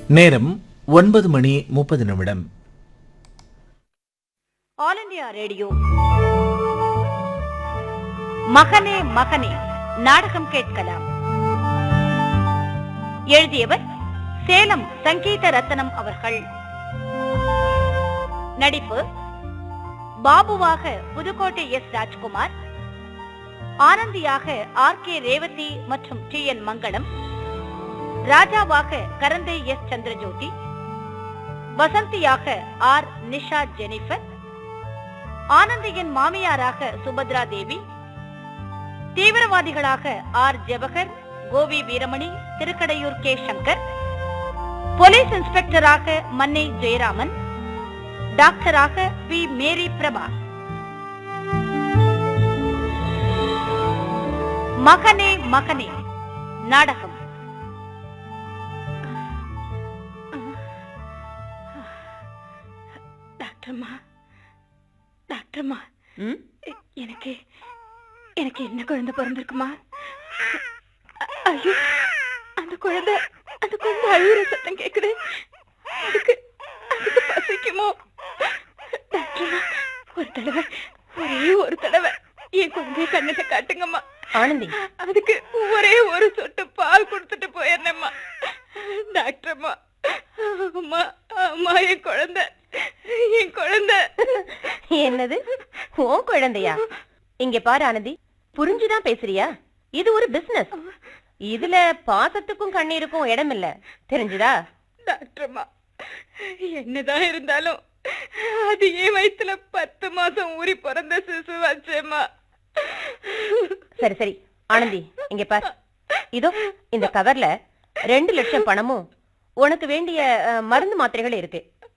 நேரம் ஒன்பது மணி முப்பது நிமிடம் ஆல் இந்தியா ரேடியோ மகனே மகனே நாடகம் கேட்கலாம் எழுதியவர் சேலம் சங்கீத ரத்னம் அவர்கள் நடிப்பு பாபுவாக புதுக்கோட்டை எஸ் ராஜ்குமார் ஆனந்தியாக ஆர் கே ரேவதி மற்றும் டி என் மங்களம் ராஜாவாக கரந்தை எஸ் சந்திரஜோதி வசந்தியாக ஆர் நிஷா ஜெனிஃபர் ஆனந்தியின் மாமியாராக சுபத்ரா தேவி தீவிரவாதிகளாக R Jebakar Kovi Veeramani Thirukkadaiyur K Shankar police இன்ஸ்பெக்டராக மன்னை ஜெயராமன் டாக்டராக பி மேரி பிரபா மகனே மகனே நாடகம் டாக்டர்மா டாக்டர்மா ம் எ- எனக்கு எனக்கு என்ன குழந்தை பிறந்திருக்குமா அ- ஐயோ அந்த குழந்தை அந்த குழந்தை அழுகுற சத்தம் கேக்குது அதுக்கு அதுக்கு பசிக்குமோ டாக்டர்மா ஒரு தடவை ஒரே ஒரு தடவை என் குழந்தைய கண்ணுல காட்டுங்கம்மா ஆனந்தி அதுக்கு ஒரே ஒரு சொட்டு பால் கொடுத்துட்டு போயிடுறேம்மா டாக்டர்மா அம்மா அம்மா என் குழந்தை என் குழந்தை என்னது உன் குழந்தையா இங்க பாரு ஆனந்தி புரிஞ்சுதான் பேசுறியா இது ஒரு பிசினஸ் இதுல பாசத்துக்கும் கண்ணீருக்கும் இடம் இல்ல தெரிஞ்சுதா டாக்டர்மா என்னதான் இருந்தாலும் அது என் வயித்துல பத்து மாசம் ஊறி பிறந்த சிசு வச்சேம்மா சரி சரி ஆனந்தி இங்க பாரு இதோ இந்த கவர்ல ரெண்டு லட்சம் பணமும் உனக்கு வேண்டிய அஹ், மருந்து மாத்திரைகள் இருக்கு